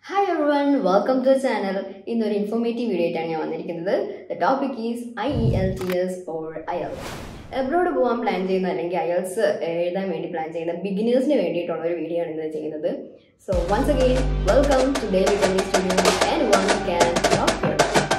hi everyone welcome to channel ഇന്നൊരു informative video ആയിട്ടാണ് ഞാൻ വന്നിരിക്കുന്നത് the topic is I E L T S or I L abroad പോകാൻ plan ചെയ്യുന്ന അല്ലെങ്കിൽ ഐഎൽസ് എഴുതാൻ വേണ്ടി പ്ലാൻ ചെയ്യുന്ന ബിഗിനേഴ്സിന് വേണ്ടിയിട്ടുള്ള ഒരു വീഡിയോ ആണ് ഇന്ന് ചെയ്യുന്നത് so once again welcome to daily tele studio and one can doctor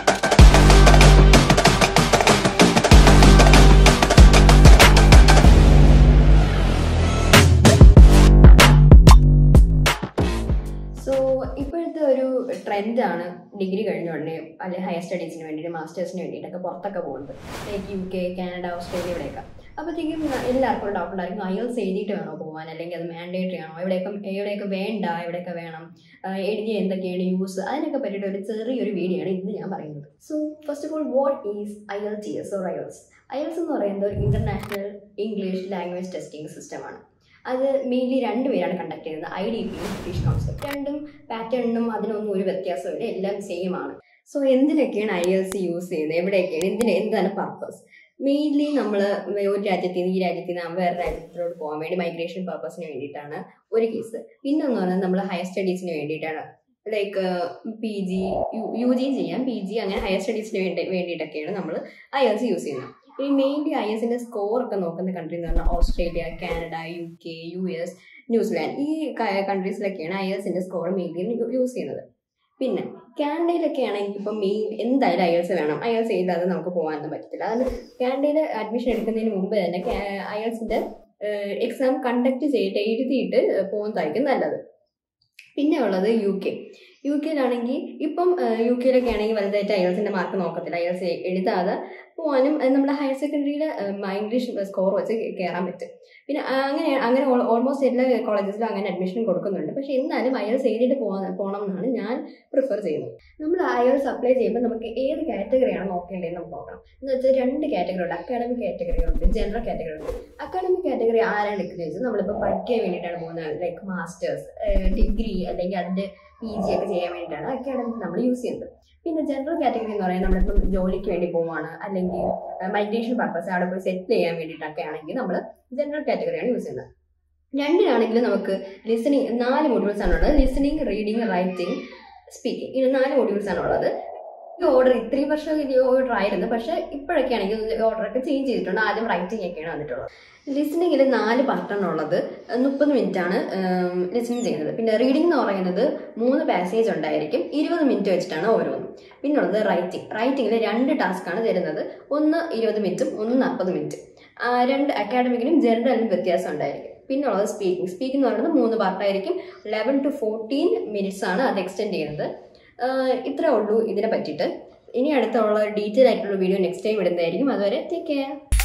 so ഇപ്പോഴത്തെ ഒരു ട്രെൻഡാണ് ഡിഗ്രി കഴിഞ്ഞ ഉടനെ അല്ലെങ്കിൽ ഹയർ സ്റ്റഡീസിന് വേണ്ടിയിട്ട് മാസ്റ്റേഴ്സിന് വേണ്ടിയിട്ടൊക്കെ പുറത്തൊക്കെ പോകുന്നത് like U K Canada Australia ഇവിടെയൊക്കെ അപ്പോഴത്തേക്കും എല്ലാവർക്കും ഒരു ഡൗട്ട് ഉണ്ടായിരിക്കും ഐഎൽസ് എഴുതിയിട്ട് വേണോ പോകാൻ അല്ലെങ്കിൽ അത് മാൻഡേറ്ററി ആണോ എവിടെയൊക്കെ എവിടെയൊക്കെ വേണ്ട എവിടെയൊക്കെ വേണം ആഹ് എഴുതിയ എന്തൊക്കെയാണ് യൂസ് അതിനൊക്കെ പറ്റിയിട്ട് ഒരു ചെറിയൊരു വീഡിയോ ആണ് ഇന്ന് ഞാൻ പറയുന്നത് so first of all what is I L T S or IELTS IELTS എന്ന് പറയുന്നത് ഒരു ഇൻ്റർനാഷണൽ ഇംഗ്ലീഷ് ലാംഗ്വേജ് ടെസ്റ്റിംഗ് സിസ്റ്റമാണ് അത് മെയിൻലി രണ്ടുപേരാണ് കണ്ടക്ട് ചെയ്യുന്നത് I D P British Council രണ്ടും പാറ്റേണിനും അതിനൊന്നും ഒരു വ്യത്യാസമില്ല എല്ലാം സെയിം ആണ് സോ എന്തിനൊക്കെയാണ് ഐ എൽ സി യൂസ് ചെയ്യുന്നത് എവിടെയൊക്കെയാണ് എന്തിന് എന്താണ് പർപ്പസ് മെയിൻലി നമ്മൾ ഒരു രാജ്യത്തിൽ നിന്ന് ഈ രാജ്യത്തിൽ നിന്ന് വേറെ രാജ്യത്തിലോട്ട് പോകാൻ വേണ്ടി മൈഗ്രേഷൻ പർപ്പസിന് വേണ്ടിയിട്ടാണ് ഒരു കേസ് പിന്നൊന്ന് പറഞ്ഞാൽ നമ്മൾ ഹയർ സ്റ്റഡീസിന് വേണ്ടിയിട്ടാണ് like P G U G ചെയ്യാം പി ജി അങ്ങനെ ഹയർ സ്റ്റഡീസിന് വേണ്ടി വേണ്ടിയിട്ടൊക്കെയാണ് നമ്മൾ ഐ എൽ സി യൂസ് ചെയ്യുന്നത് ഈ മെയിൻലി ഐ എസിന്റെ സ്കോർ ഒക്കെ നോക്കുന്ന കൺട്രി എന്ന് പറഞ്ഞാൽ Australia Canada U K U S New Zealand ഈ കൺട്രീസിലൊക്കെയാണ് ഐ എസിന്റെ സ്കോർ മെയിൻലി യൂസ് ചെയ്യുന്നത് പിന്നെ കാനഡയിലൊക്കെ ആണെങ്കിൽ ഇപ്പം മെയിൻ എന്തായാലും ഐ എൽസ് വേണം ഐ എൽസ് ചെയ്താതെ നമുക്ക് പോകാനൊന്നും പറ്റത്തില്ല അത് കാനഡയിൽ അഡ്മിഷൻ എടുക്കുന്നതിന് മുമ്പ് തന്നെ ഐ എൽസിന്റെ എക്സാം കണ്ടക്ട് ചെയ്തിട്ട് എഴുതിയിട്ട് പോകുന്നതായിരിക്കും നല്ലത് പിന്നെ ഉള്ളത് യു കെ യു കെയിലാണെങ്കിൽ ഇപ്പം യു കെയിലൊക്കെ ആണെങ്കിൽ വലുതായിട്ട് ഐഎൽസിന്റെ മാർക്ക് നോക്കത്തില്ല ഐഎൽസ് എഴുതാതെ പോകാനും അത് നമ്മുടെ ഹയർ സെക്കൻഡറിയിൽ ഇംഗ്ലീഷ് സ്കോർ വെച്ച് കയറാൻ പറ്റും പിന്നെ അങ്ങനെ അങ്ങനെ ഓൾമോസ്റ്റ് എല്ലാ കോളേജസിലും അങ്ങനെ അഡ്മിഷൻ കൊടുക്കുന്നുണ്ട് പക്ഷേ എന്നാലും ഐഎൽസ് എഴുതിയിട്ട് പോകാൻ പോകണം എന്നാണ് ഞാൻ പ്രിഫർ ചെയ്യുന്നത് നമ്മൾ ഐഎൽസ് അപ്ലൈ ചെയ്യുമ്പോൾ നമുക്ക് ഏത് കാറ്റഗറിയാണ് നോക്കേണ്ടതെന്ന് നമുക്ക് നോക്കണം എന്ന് വെച്ചാൽ രണ്ട് കാറ്റഗറി ഉണ്ട് അക്കാഡമിക് കാറ്റഗറി ഉണ്ട് ജനറൽ കാറ്റഗറി ഉണ്ട് അക്കാഡമിക് കാറ്റഗറി ആരാണ് എടുക്കുന്നത് വെച്ചാൽ നമ്മളിപ്പോൾ പഠിക്കാൻ വേണ്ടിയിട്ടാണ് പോകുന്നത് ലൈക്ക് മാസ്റ്റേഴ്സ് ഡിഗ്രി അല്ലെങ്കിൽ അതിൻ്റെ പി ജി ഒക്കെ ചെയ്യാൻ വേണ്ടിയിട്ടാണ് അക്കാഡമിക് നമ്മൾ യൂസ് ചെയ്യുന്നത് പിന്നെ ജനറൽ കാറ്റഗറി എന്ന് പറയുന്നത് നമ്മളിപ്പം ജോലിക്ക് വേണ്ടി പോവാണ് അല്ലെങ്കിൽ മൈഗ്രേഷൻ പർപ്പസ് അവിടെ പോയി സെറ്റിൽ ചെയ്യാൻ വേണ്ടിയിട്ടൊക്കെ ആണെങ്കിൽ നമ്മൾ ജനറൽ കാറ്റഗറിയാണ് യൂസ് ചെയ്യുന്നത് രണ്ടിനാണെങ്കിലും നമുക്ക് ലിസണിങ് നാല് മൊഡ്യൂൾസ് ആണ് ഉള്ളത് ലിസണിങ് റീഡിങ് റൈറ്റിംഗ് സ്പീക്കിംഗ് ഇത് നാല് മൊഡ്യൂൾസ് ആണ് ഉള്ളത് ഈ ഓർഡർ ഇത്രയും വർഷം ഈ ഓർഡർ ആയിരുന്നു പക്ഷേ ഇപ്പോഴൊക്കെയാണെങ്കിൽ ഓർഡറൊക്കെ ചേഞ്ച് ചെയ്തിട്ടുണ്ട് ആദ്യം റൈറ്റിംഗ് ഒക്കെയാണ് വന്നിട്ടുള്ളത് ലിസണിങ്ങിൽ നാല് പാർട്ടാണ് ഉള്ളത് മുപ്പത് മിനിറ്റ് ആണ് ലിസണിങ് ചെയ്യുന്നത് പിന്നെ റീഡിംഗ് എന്ന് പറയുന്നത് മൂന്ന് പാസേജ് ഉണ്ടായിരിക്കും ഇരുപത് മിനിറ്റ് വെച്ചിട്ടാണ് ഓരോന്നും പിന്നുള്ളത് റൈറ്റിംഗ് റൈറ്റിംഗിൽ രണ്ട് ടാസ്ക്കാണ് തരുന്നത് ഒന്ന് ഇരുപത് മിനിറ്റും ഒന്ന് നാൽപ്പത് മിനിറ്റ് രണ്ട് അക്കാഡമിക്കിലും ജനറലിനും വ്യത്യാസം ഉണ്ടായിരിക്കും പിന്നുള്ളത് സ്പീക്കിംഗ് സ്പീക്കിംഗ് എന്ന് പറയുന്നത് മൂന്ന് പാർട്ടായിരിക്കും ലെവൻ ടു ഫോർട്ടീൻ മിനിറ്റ്സ് ആണ് അത് എക്സ്റ്റെൻഡ് ചെയ്യുന്നത് ഇത്രേ ഉള്ളൂ ഇതിനെ പറ്റിയിട്ട് ഇനി അടുത്തുള്ള ഡീറ്റെയിൽ ആയിട്ടുള്ള വീഡിയോ നെക്സ്റ്റ് ടൈം ഇടുന്നതായിരിക്കും അതുവരെ ടേക്ക് കെയർ